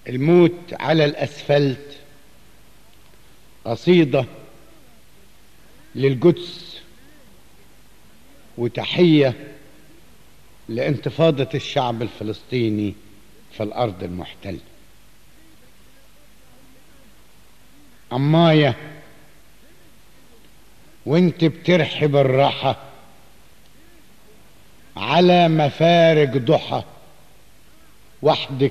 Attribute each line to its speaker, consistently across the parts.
Speaker 1: الموت على الأسفلت قصيدة للقدس وتحية لانتفاضة الشعب الفلسطيني في الأرض المحتلة أماية وانت بترحب الراحة على مفارق ضحى وحدك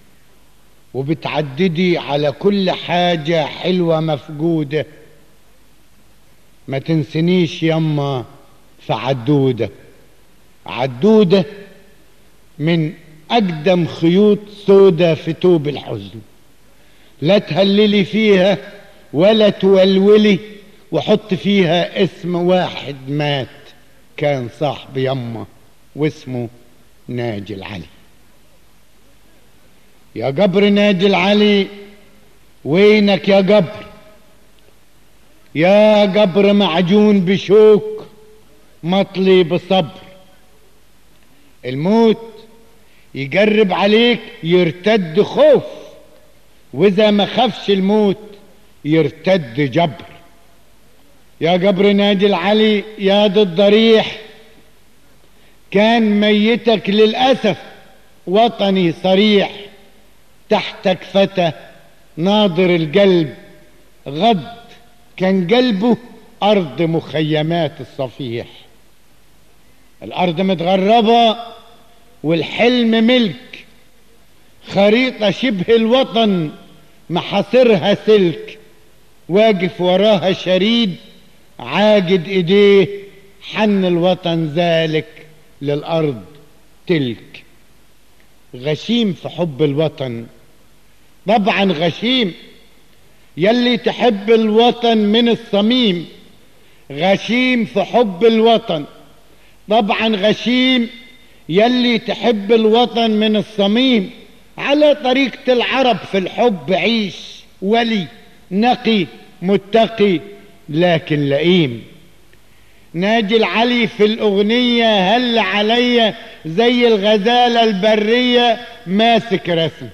Speaker 1: وبتعددي على كل حاجة حلوة مفقودة ما تنسنيش يما في عدودة عدودة من أقدم خيوط سودة في توب الحزن لا تهللي فيها ولا تولولي وحط فيها اسم واحد مات كان صاحب يما واسمه ناجي العلي يا جبر ناجي العلي وينك يا جبر يا جبر معجون بشوك مطلي بصبر الموت يجرب عليك يرتد خوف واذا ما خافش الموت يرتد جبر يا جبر نادي العلي يا ضد الضريح كان ميتك للأسف وطني صريح تحتك فتى ناظر القلب غض كان قلبه أرض مخيمات الصفيح الأرض متغربة والحلم ملك خريطة شبه الوطن محاصرها سلك واقف وراها شريد عاجد ايديه حن الوطن ذلك للارض تلك غشيم في حب الوطن طبعا غشيم يلي تحب الوطن من الصميم غشيم في حب الوطن طبعا غشيم يلي تحب الوطن من الصميم على طريقة العرب في الحب عيش ولي نقي متقي لكن لئيم ناجي العلي في الأغنية هل عليا زي الغزالة البرية ماسك رسم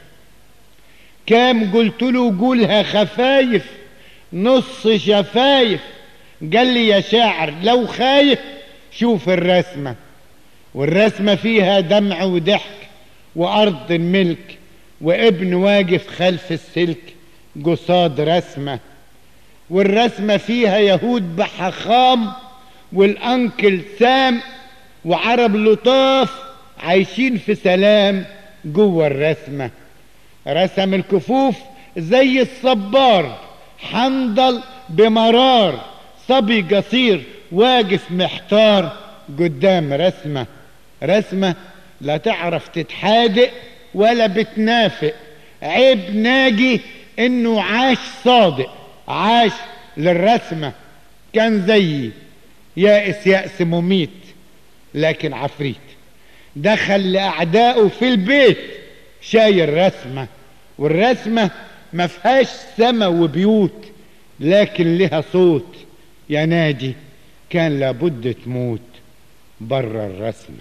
Speaker 1: كام قلت له قولها خفايف نص شفايف قال لي يا شاعر لو خايف شوف الرسمة والرسمة فيها دمع وضحك وأرض الملك وابن واقف خلف السلك قصاد رسمة والرسمة فيها يهود بحخام والأنكل سام وعرب لطاف عايشين في سلام جوه الرسمة رسم الكفوف زي الصبار حنظل بمرار صبي قصير واقف محتار قدام رسمة رسمة لا تعرف تتحادق ولا بتنافق عيب ناجي انه عاش صادق عاش للرسمة كان زيي يائس يأس مميت لكن عفريت دخل لأعدائه في البيت شايل رسمة والرسمة ما فيهاش سما وبيوت لكن لها صوت يا ناجي كان لابد تموت بره الرسمة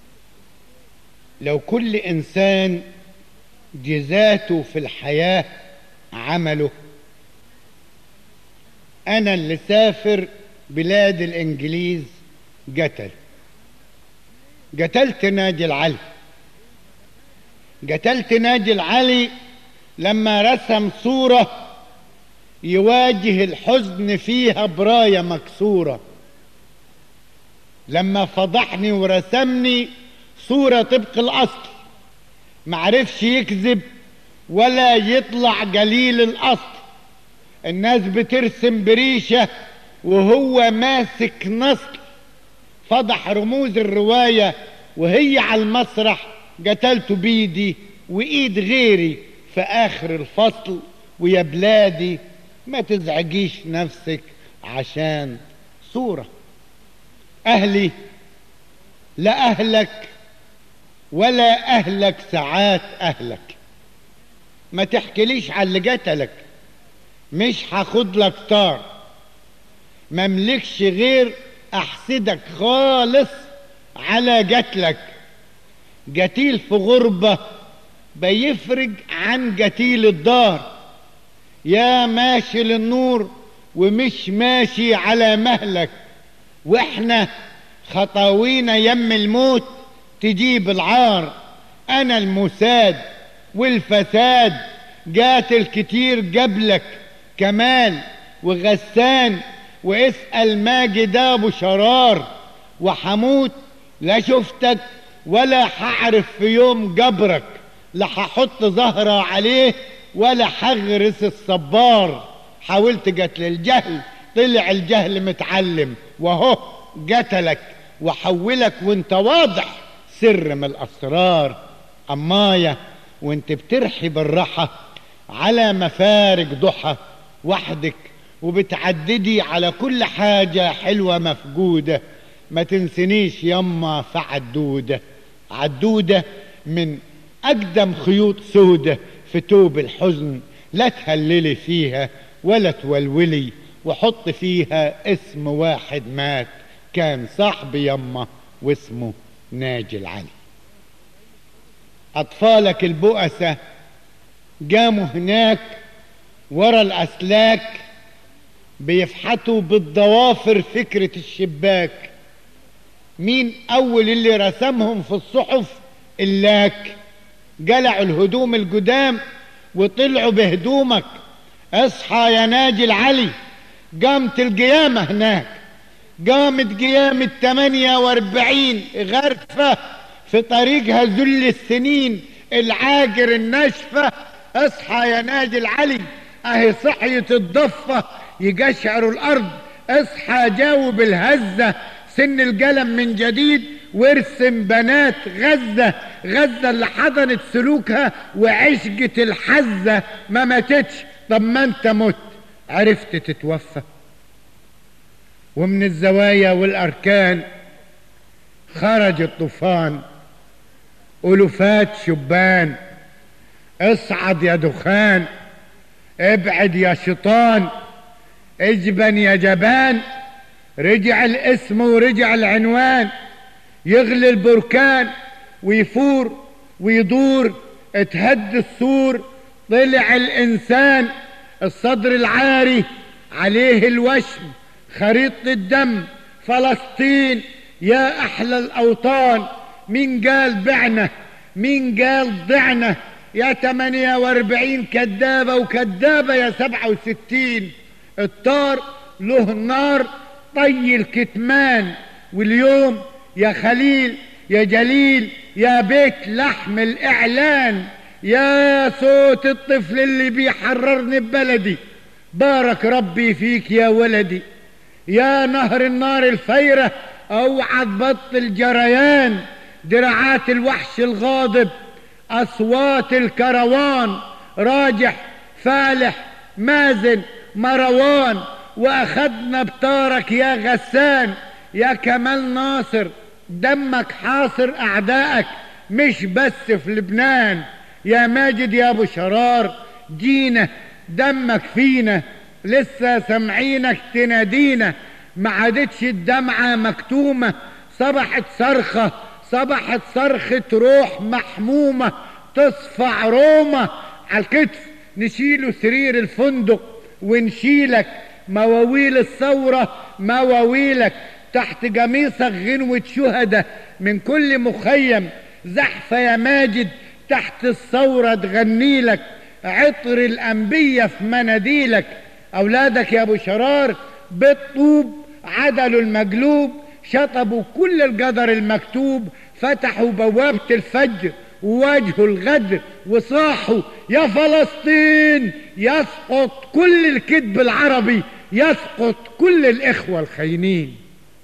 Speaker 1: لو كل إنسان جزاته في الحياة عمله أنا اللي سافر بلاد الإنجليز قتل قتلت ناجي العلي قتلت ناجي العلي لما رسم صورة يواجه الحزن فيها براية مكسورة لما فضحني ورسمني صورة طبق الأصل معرفش يكذب ولا يطلع قليل الأصل الناس بترسم بريشة وهو ماسك نصل فضح رموز الرواية وهي على المسرح قتلته بيدي وإيد غيري في آخر الفصل ويا بلادي ما تزعجيش نفسك عشان صورة أهلي لا أهلك ولا أهلك ساعات أهلك ما تحكيليش على اللي قتلك مش هاخد لك طار مملكش غير احسدك خالص على قتلك قتيل في غربة بيفرج عن جتيل الدار يا ماشي للنور ومش ماشي على مهلك واحنا خطاوينا يم الموت تجيب العار انا المساد والفساد قاتل كتير قبلك كمال وغسان واسأل ماجد ابو شرار وحموت لا شفتك ولا حعرف في يوم قبرك لا ححط زهرة عليه ولا حغرس الصبار حاولت قتل الجهل طلع الجهل متعلم وهو قتلك وحولك وانت واضح سر من الاسرار امايا وانت بترحي بالرحى على مفارق ضحى وحدك وبتعددي على كل حاجة حلوة مفقودة ما تنسنيش يما فعدودة عدودة من أقدم خيوط سودة في توب الحزن لا تهللي فيها ولا تولولي وحط فيها اسم واحد مات كان صاحبي يما واسمه ناجي العلي أطفالك البؤسة قاموا هناك ورا الأسلاك بيفحتوا بالضوافر فكرة الشباك مين أول اللي رسمهم في الصحف اللاك قلعوا الهدوم القدام وطلعوا بهدومك اصحى يا ناجي العلي قامت القيامة هناك قامت قيامة 48 غرفة في طريقها ذل السنين العاجر الناشفة اصحى يا ناجي العلي اهي صحية الضفة يقشعروا الارض اصحى جاوب الهزة سن القلم من جديد وارسم بنات غزة غزة اللي حضنت سلوكها وعشقة الحزة ما ماتتش طب ما انت مت عرفت تتوفى ومن الزوايا والاركان خرج الطوفان ألوفات شبان اصعد يا دخان ابعد يا شيطان اجبن يا جبان رجع الاسم ورجع العنوان يغلي البركان ويفور ويدور اتهد السور طلع الانسان الصدر العاري عليه الوشم خريطة الدم فلسطين يا احلى الاوطان مين قال بعنا مين قال ضعنا يا 48 كذابة وكذابة يا 67 الطار له النار طي الكتمان واليوم يا خليل يا جليل يا بيت لحم الإعلان يا صوت الطفل اللي بيحررني ببلدي بارك ربي فيك يا ولدي يا نهر النار الفيرة اوعى تبطل جريان دراعات الوحش الغاضب اصوات الكروان راجح فالح مازن مروان واخدنا بطارك يا غسان يا كمال ناصر دمك حاصر اعدائك مش بس في لبنان يا ماجد يا ابو شرار جينا دمك فينا لسه سامعينك تنادينا ما عادتش الدمعة مكتومة صبحت صرخة صبحت صرخة روح محمومة تصفع روما على الكتف نشيله سرير الفندق ونشيلك مواويل الثورة مواويلك تحت قميصك غنوة شهدة من كل مخيم زحفة يا ماجد تحت الثورة تغني لك عطر الأنبية في مناديلك أولادك يا أبو شرار بالطوب عدلوا المقلوب شطبوا كل القدر المكتوب فتحوا بوابة الفجر وواجهوا الغدر وصاحوا يا فلسطين يسقط كل الكذب العربي يسقط كل الإخوة الخاينين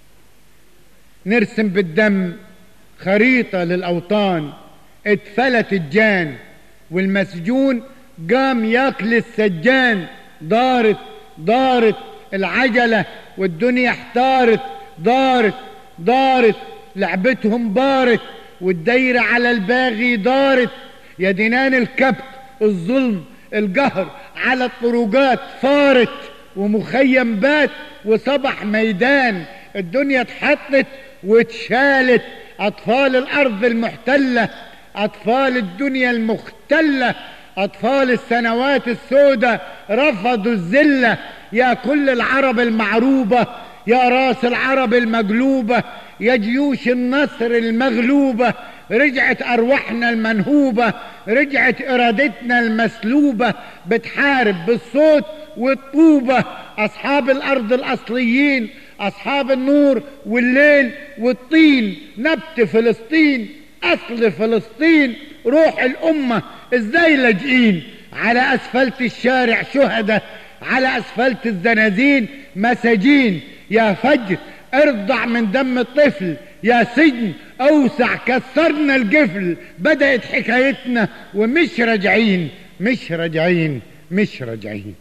Speaker 1: نرسم بالدم خريطة للأوطان اتفلت الجان والمسجون قام ياكل السجان دارت دارت العجلة والدنيا احتارت دارت دارت لعبتهم بارت والدايرة على الباغي دارت يا دينان الكبت الظلم القهر على الطرقات فارت ومخيم بات وصبح ميدان الدنيا اتحطت واتشالت اطفال الارض المحتلة أطفال الدنيا المختلة أطفال السنوات السوداء رفضوا الذلة يا كل العرب المعروبة يا راس العرب المقلوبة يا جيوش النصر المغلوبة رجعت أرواحنا المنهوبة رجعت إرادتنا المسلوبة بتحارب بالصوت والطوبة أصحاب الأرض الأصليين أصحاب النور والليل والطين نبت فلسطين أصل فلسطين روح الأمة إزاي لاجئين على أسفلت الشارع شهداء على أسفلت الزنازين مساجين يا فجر ارضع من دم الطفل يا سجن اوسع كسرنا القفل بدأت حكايتنا ومش راجعين مش راجعين مش راجعين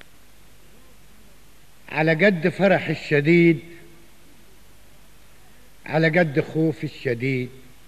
Speaker 1: على قد فرح الشديد على قد خوف الشديد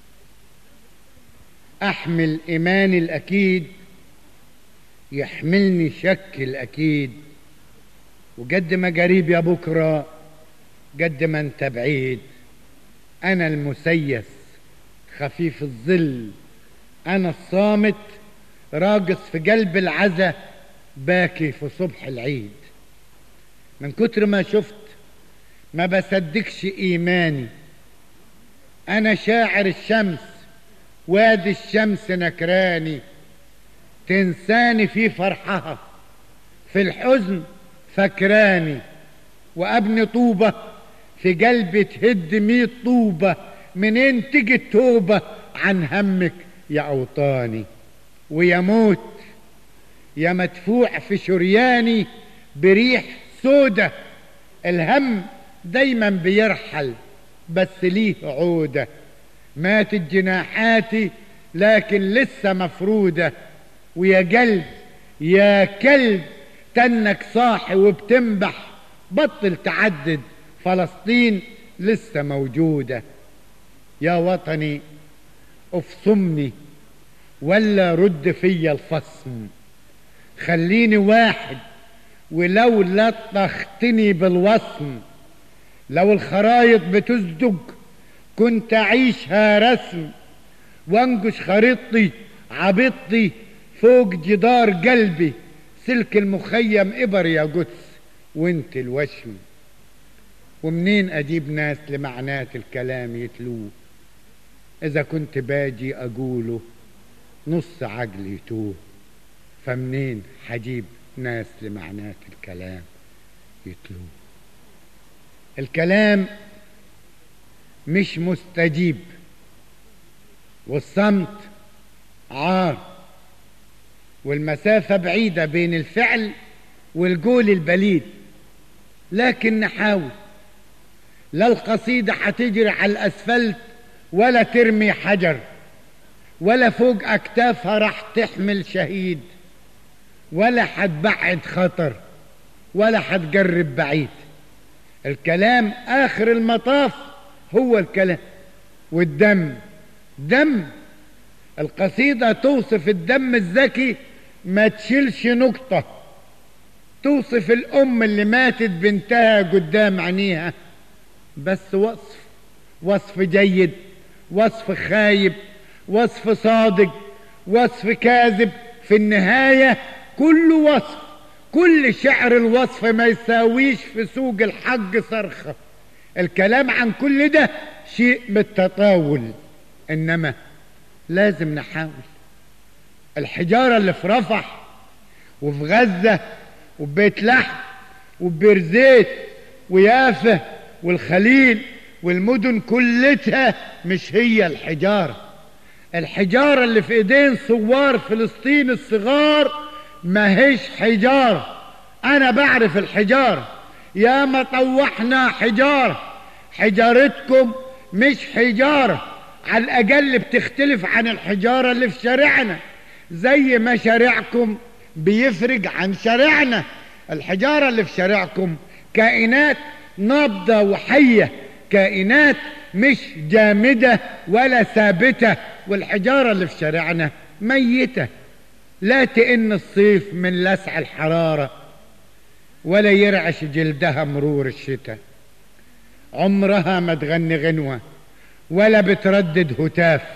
Speaker 1: احمل ايماني الاكيد يحملني شك الاكيد وقد ما قريب يا بكره قد ما انت بعيد انا المسيس خفيف الظل انا الصامت راقص في قلب العزا باكي في صبح العيد من كتر ما شفت ما بصدقش ايماني انا شاعر الشمس وادي الشمس نكراني تنساني في فرحها في الحزن فكراني وابني طوبة في قلبي تهد مية طوبة منين تجي التوبة عن همك يا أوطاني ويا موت يا مدفوع في شرياني بريح سودة الهم دايما بيرحل بس ليه عودة ماتت جناحاتي لكن لسه مفرودة ويا قلب يا كلب تنك صاحي وبتنبح بطل تعدد فلسطين لسه موجودة يا وطني افصمني ولا رد فيا الفصم خليني واحد ولو لطختني بالوصم لو الخرايط بتزدج كنت أعيشها رسم وانقش خريطتي عبطتي فوق جدار قلبي سلك المخيم إبر يا قدس وانت الوشم ومنين أجيب ناس لمعنات الكلام يتلوه إذا كنت باجي أقوله نص عقلي يتوه فمنين حجيب ناس لمعنات الكلام يتلوه الكلام مش مستجيب والصمت عار والمسافة بعيدة بين الفعل والقول البليد لكن نحاول لا القصيدة حتجري على الأسفلت ولا ترمي حجر ولا فوق أكتافها راح تحمل شهيد ولا حتبعد خطر ولا حتقرب بعيد الكلام آخر المطاف هو الكلام والدم دم القصيدة توصف الدم الذكي ما تشيلش نقطة توصف الأم اللي ماتت بنتها قدام عينيها بس وصف وصف جيد وصف خايب وصف صادق وصف كاذب في النهاية كل وصف كل شعر الوصف ما يساويش في سوق الحق صرخة الكلام عن كل ده شيء بالتطاول إنما لازم نحاول الحجارة اللي في رفح وفي غزة وبيت لحم وبير زيت ويافه والخليل والمدن كلتها مش هي الحجارة الحجارة اللي في ايدين ثوار فلسطين الصغار ما هيش حجارة انا بعرف الحجارة يا ما طوحنا حجارة حجارتكم مش حجارة على الاقل بتختلف عن الحجارة اللي في شارعنا زي ما شارعكم بيفرق عن شارعنا الحجارة اللي في شارعكم كائنات نابضة وحية كائنات مش جامدة ولا ثابتة والحجارة اللي في شارعنا ميتة لا تئن الصيف من لسع الحرارة ولا يرعش جلدها مرور الشتاء عمرها ما تغني غنوة ولا بتردد هتاف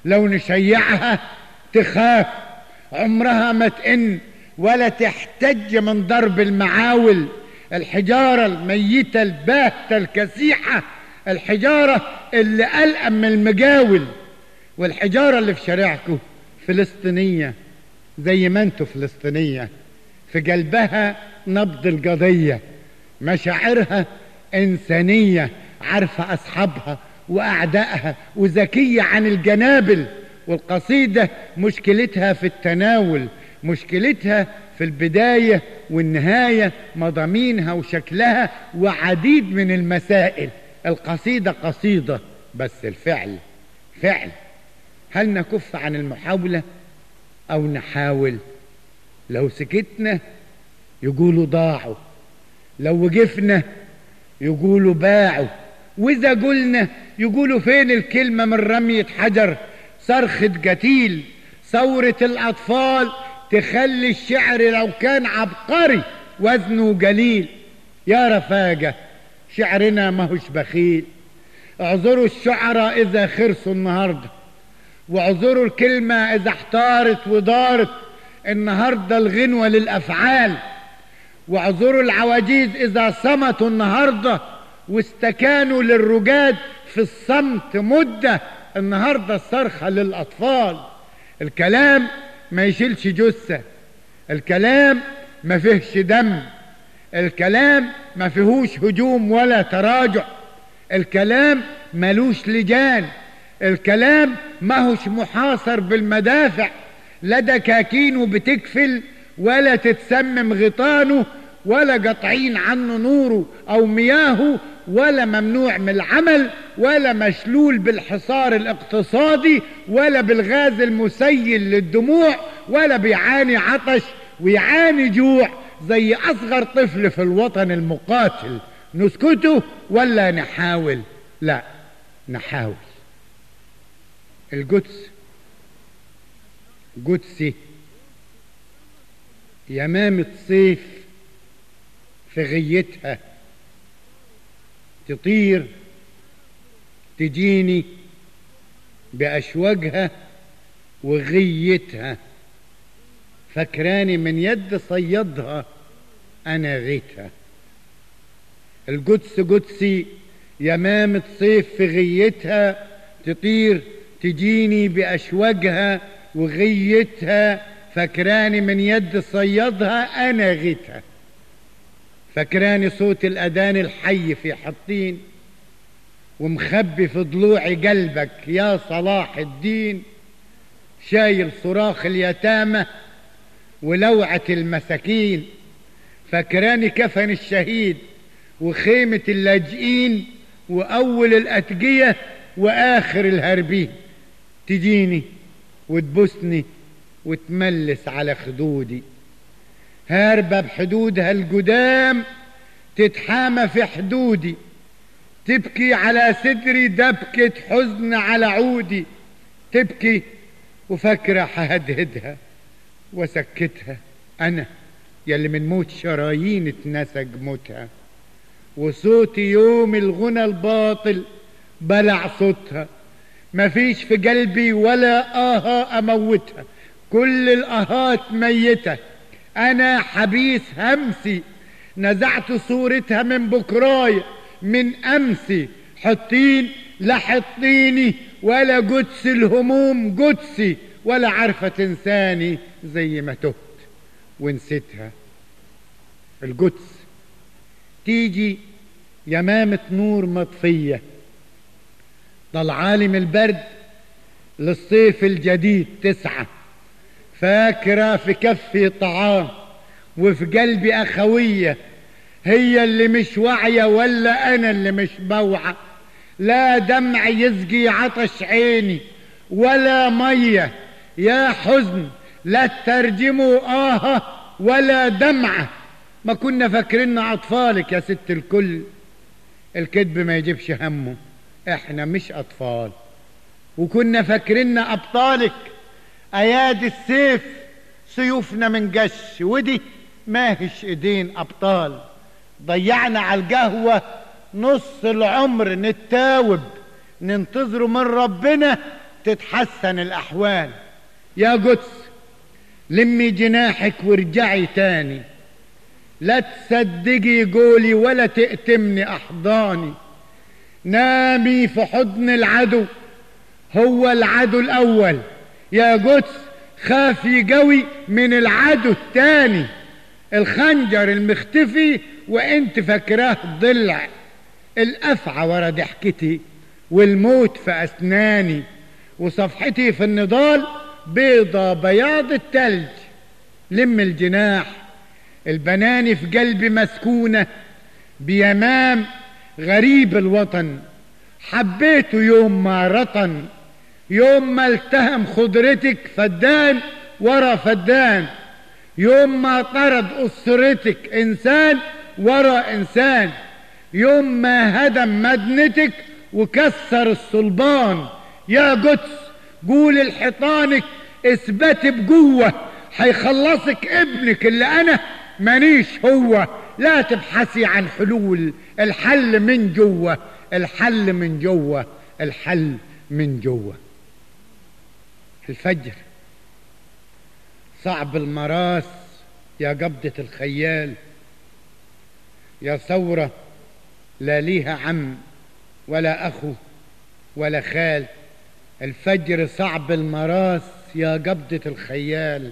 Speaker 1: لو نشيعها تخاف عمرها ما تئن ولا تحتج من ضرب المعاول الحجارة الميتة الباهتة الكسيحة الحجارة اللي ألأم من المجاول والحجارة اللي في شارعكم فلسطينية زي ما انتوا فلسطينية في قلبها نبض القضية مشاعرها إنسانية عارفة أصحابها وأعدائها وذكية عن الجنابل والقصيدة مشكلتها في التناول مشكلتها في البداية والنهاية مضامينها وشكلها وعديد من المسائل القصيدة قصيدة بس الفعل فعل هل نكف عن المحاولة أو نحاول لو سكتنا يقولوا ضاعوا لو وقفنا يقولوا باعوا وإذا قلنا يقولوا فين الكلمة من رمية حجر صرخة قتيل ثورة الأطفال تخلي الشعر لو كان عبقري وزنه قليل يا رفاقة شعرنا ما هوش بخيل اعذروا الشعراء إذا خرسوا النهاردة واعذروا الكلمة إذا احتارت ودارت النهاردة الغنوة للأفعال واعذروا العواجيز إذا صمتوا النهاردة واستكانوا للرجاد في الصمت مدة النهاردة الصرخة للأطفال الكلام ما يشيلش جثة الكلام ما فيهش دم الكلام ما فيهوش هجوم ولا تراجع الكلام ملوش لجان الكلام ما هوش محاصر بالمدافع لا دكاكينه بتكفل ولا تتسمم غطانه ولا قطعين عنه نوره او مياهه ولا ممنوع من العمل ولا مشلول بالحصار الاقتصادي ولا بالغاز المسيل للدموع ولا بيعاني عطش ويعاني جوع زي اصغر طفل في الوطن المقاتل نسكته ولا نحاول لا نحاول القدس قدسي يمامة صيف في غيتها تطير تجيني بأشواجها وغيتها فكراني من يد صيدها أنا غيتها القدس قدسي يمامة صيف في غيتها تطير تجيني بأشواجها وغيتها فكراني من يد صيدها أنا غيتها فكراني صوت الأذان الحي في حطين ومخبي في ضلوعي قلبك يا صلاح الدين شايل صراخ اليتامى ولوعة المساكين فكراني كفن الشهيد وخيمة اللاجئين وأول الأتقية وآخر الهربين تجيني وتبوسني وتملس على خدودي هاربة بحدودها القدام تتحامى في حدودي تبكي على صدري دبكة حزن على عودي تبكي وفكرة حهدهدها وسكتها أنا يلي من موت شرايين اتنسج موتها وصوتي يوم الغنى الباطل بلع صوتها مفيش في قلبي ولا آها أموتها كل الآهات ميتة أنا حبيس همسي نزعت صورتها من بكراي من أمسي حطين لا حطيني ولا قدس الهموم قدسي ولا عارفة تنساني زي ما تهت ونسيتها القدس تيجي يمامة نور مطفية ضل عالم البرد للصيف الجديد تسعة فاكرة في كفي طعام وفي قلبي أخوية هي اللي مش واعية ولا أنا اللي مش بوعى لا دمع يسقي عطش عيني ولا مية يا حزن لا تترجموا آه ولا دمعة ما كنا فاكرين أطفالك يا ست الكل الكذب ما يجيبش همه احنا مش أطفال وكنا فاكرين أبطالك أيادي السيف سيوفنا من جش ودي ماهش ايدين أبطال ضيعنا على القهوة نص العمر نتاوب ننتظره من ربنا تتحسن الأحوال يا قدس لمي جناحك وارجعي تاني لا تصدقي قولي ولا تأتمني أحضاني نامي في حضن العدو هو العدو الأول يا قدس خافي قوي من العدو التاني الخنجر المختفي وانت فاكراه ضلع الأفعى ورا ضحكتي والموت في أسناني وصفحتي في النضال بيضة بياض التلج لم الجناح البناني في قلبي مسكونة بيمام غريب الوطن حبيته يوم ما رطن يوم ما التهم خضرتك فدان ورا فدان يوم ما طرد أسرتك إنسان ورا إنسان يوم ما هدم مدنتك وكسر الصلبان يا قدس قول لحيطانك اثبتي بقوة هيخلصك ابنك اللي انا مانيش هو لا تبحثي عن حلول الحل من جوه الحل من جوه الحل من جوه الفجر صعب المراس يا قبضة الخيال يا ثورة لا ليها عم ولا أخو ولا خال الفجر صعب المراس يا قبضة الخيال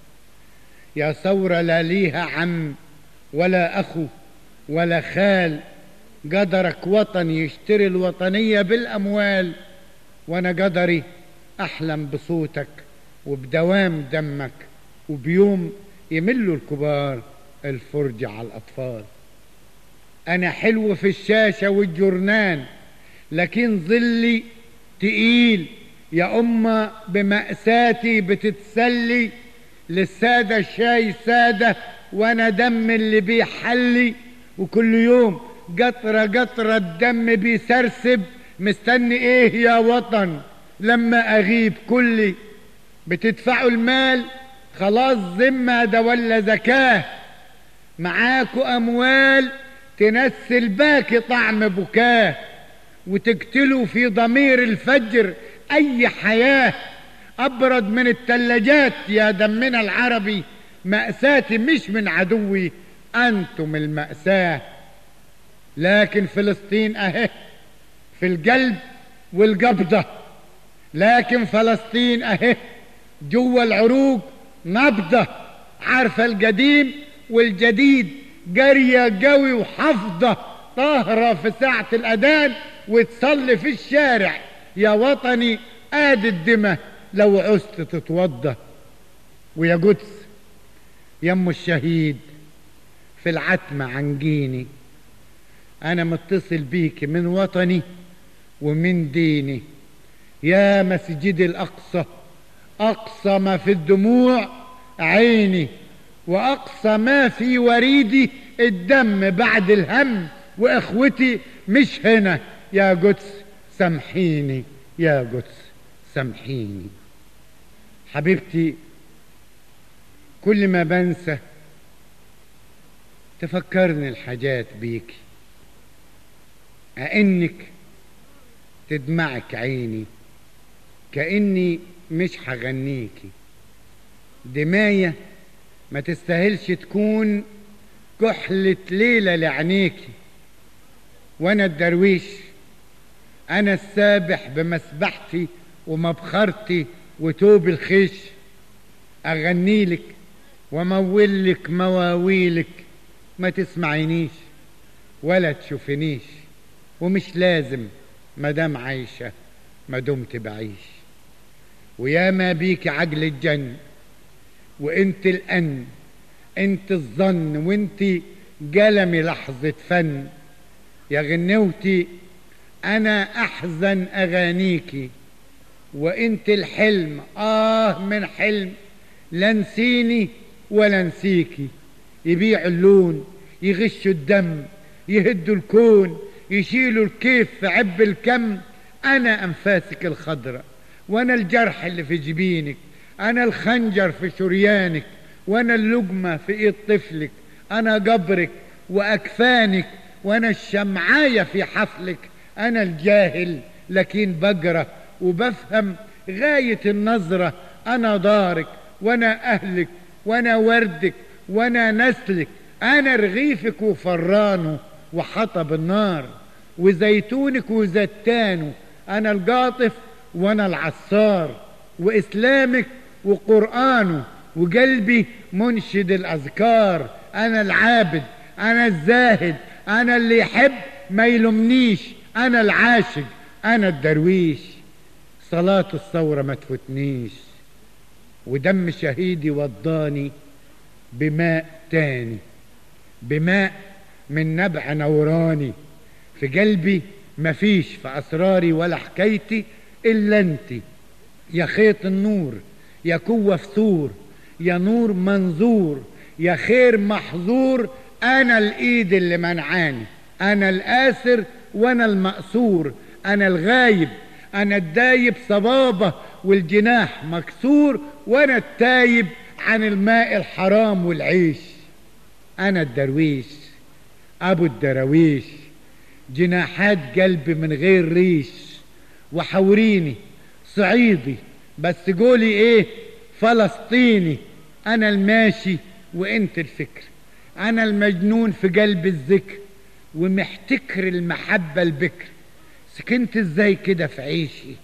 Speaker 1: يا ثورة لا ليها عم ولا أخو ولا خال قدرك وطن يشتري الوطنية بالأموال وأنا قدري أحلم بصوتك وبدوام دمك وبيوم يملوا الكبار الفرجة على الأطفال أنا حلو في الشاشة والجرنان لكن ظلي تقيل يا أمة بمأساتي بتتسلي للسادة الشاي سادة وأنا دم اللي بيحلي وكل يوم قطرة قطرة الدم بيسرسب مستني ايه يا وطن لما اغيب كلي بتدفعوا المال خلاص ذمة ده ولا زكاة معاكوا اموال تنسل باكي طعم بكاه وتقتلوا في ضمير الفجر اي حياة ابرد من التلاجات يا دمنا العربي مأساتي مش من عدوي انتم المأساة لكن فلسطين اهي في القلب والقبضة لكن فلسطين اهي جوا العروق نبضة عارفة القديم والجديد جارية قوي وحافظة طاهرة في ساعة الأذان وتصلي في الشارع يا وطني آدي الدمى لو عزت تتوضى ويا قدس يم الشهيد في العتمة عنجيني أنا متصل بيك من وطني ومن ديني يا مسجد الأقصى أقصى ما في الدموع عيني وأقصى ما في وريدي الدم بعد الهم وإخوتي مش هنا يا قدس سامحيني يا قدس سامحيني حبيبتي كل ما بنسى تفكرني الحاجات بيكي أنك تدمعك عيني كأني مش هغنيكي دماية ما تستاهلش تكون كحلة ليلة لعينيكي وانا الدرويش انا السابح بمسبحتي ومبخرتي وتوب الخيش اغنيلك ومولك مواويلك ما تسمعينيش ولا تشوفنيش ومش لازم مدام عايشة ما دمت بعيش ويا ما بيك عجل الجن وانت الأن انت الظن وانت قلمي لحظة فن يا غنوتي انا احزن اغانيكي وانت الحلم اه من حلم لا نسيني ولا نسيكي يبيعوا اللون يغشوا الدم يهدوا الكون يشيلوا الكيف في عب الكم انا انفاسك الخضراء وانا الجرح اللي في جبينك انا الخنجر في شريانك وانا اللقمة في ايد طفلك انا قبرك واكفانك وانا الشمعاية في حفلك انا الجاهل لكن بقرا وبفهم غاية النظرة أنا دارك وأنا أهلك وأنا وردك وأنا نسلك أنا رغيفك وفرانه وحطب النار وزيتونك وزتانه أنا القاطف وأنا العصار وإسلامك وقرآنه وقلبي منشد الأذكار أنا العابد أنا الزاهد أنا اللي يحب ما يلومنيش أنا العاشق أنا الدرويش صلاة الثورة ما تفوتنيش ودم شهيدي وضاني بماء تاني بماء من نبع نوراني في قلبي مفيش في أسراري ولا حكايتي إلا أنت يا خيط النور يا كوة فتور يا نور منظور يا خير محظور أنا الإيد اللي منعاني أنا الآسر وأنا المأسور أنا الغايب أنا الدايب صبابة والجناح مكسور وأنا التايب عن الماء الحرام والعيش أنا الدرويش أبو الدراويش جناحات قلبي من غير ريش وحوريني صعيدي بس قولي ايه فلسطيني انا الماشي وانت الفكر انا المجنون في قلب الذكر ومحتكر المحبة البكر سكنت ازاي كده في عيشي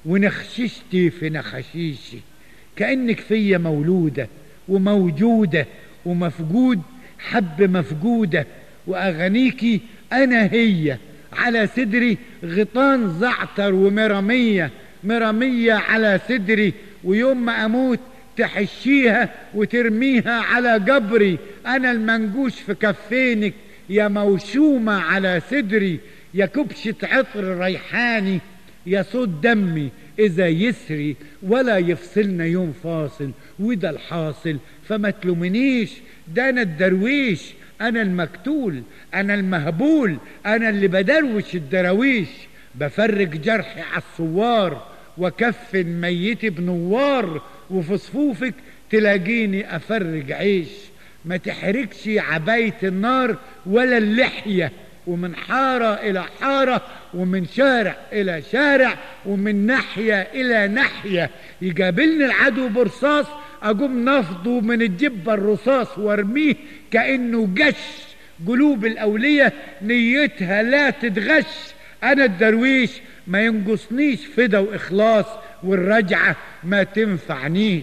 Speaker 1: ونخششتي في نخشيشي كأنك فيا مولودة وموجودة ومفقود حب مفقودة وأغانيكي أنا هي على صدري غطان زعتر ومرمية مرمية على صدري ويوم ما أموت تحشيها وترميها على قبري أنا المنجوش في كفينك يا موشومة على صدري يا كبشة عطر ريحاني يا صوت دمي إذا يسري ولا يفصلنا يوم فاصل وده الحاصل فما تلومنيش ده أنا الدرويش أنا المكتول أنا المهبول أنا اللي بدروش الدراويش بفرج جرحي على الصوار وكفن ميتي بنوار وفي صفوفك تلاقيني أفرج عيش ما تحركش عباية النار ولا اللحية ومن حارة إلى حارة ومن شارع إلى شارع ومن ناحية إلى ناحية يقابلني العدو برصاص أقوم نفضه من الجبة الرصاص وارميه كأنه جش قلوب الأولية نيتها لا تتغش أنا الدرويش ما ينقصنيش فدا وإخلاص والرجعة ما تنفعنيش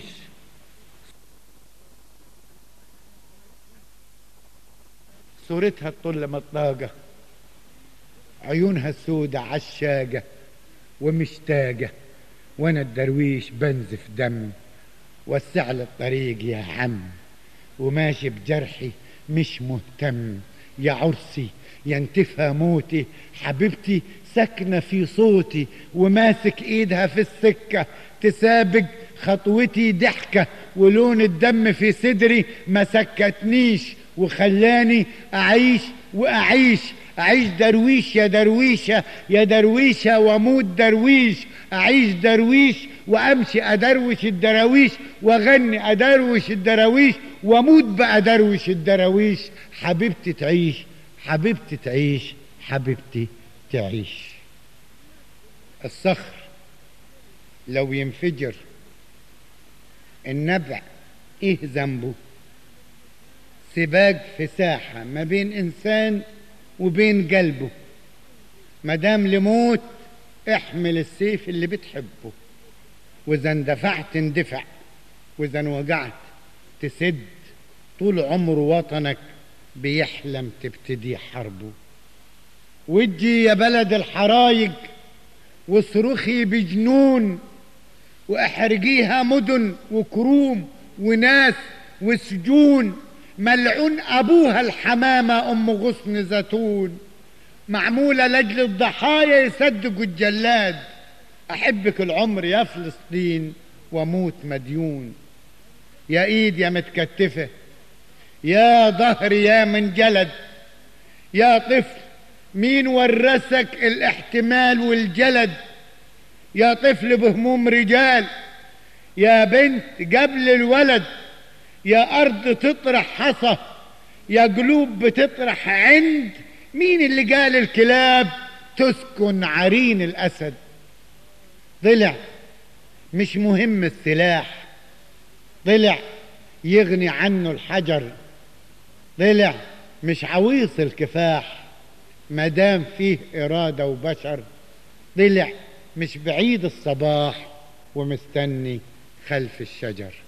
Speaker 1: صورتها الطلة مطاقة عيونها السودة عشاقة ومشتاقة وانا الدرويش بنزف دم وسع لي الطريق يا عم وماشي بجرحي مش مهتم يا عرسي ينتفى موتي حبيبتي ساكنة في صوتي وماسك ايدها في السكة تسابق خطوتي ضحكة ولون الدم في صدري ما سكتنيش وخلاني أعيش وأعيش أعيش درويش يا درويشة يا درويشة وأموت درويش أعيش درويش وأمشي أدروش الدراويش وأغني أدروش الدراويش وأموت بقى دروش الدراويش حبيبتي تعيش حبيبتي تعيش حبيبتي تعيش الصخر لو ينفجر النبع ايه ذنبه سباق في ساحة ما بين إنسان وبين قلبه مدام لموت احمل السيف اللي بتحبه وإذا اندفعت اندفع وإذا انوجعت تسد طول عمر وطنك بيحلم تبتدي حربه ودي يا بلد الحرايق واصرخي بجنون واحرجيها مدن وكروم وناس وسجون ملعون ابوها الحمامة ام غصن زيتون معمولة لاجل الضحايا يصدقوا الجلاد احبك العمر يا فلسطين واموت مديون يا ايد يا متكتفة يا ظهر يا من جلد يا طفل مين ورثك الاحتمال والجلد يا طفل بهموم رجال يا بنت قبل الولد يا أرض تطرح حصى يا قلوب بتطرح عند مين اللي قال الكلاب تسكن عرين الأسد ضلع مش مهم السلاح طلع يغني عنه الحجر طلع مش عويص الكفاح مدام فيه إرادة وبشر طلع مش بعيد الصباح ومستني خلف الشجر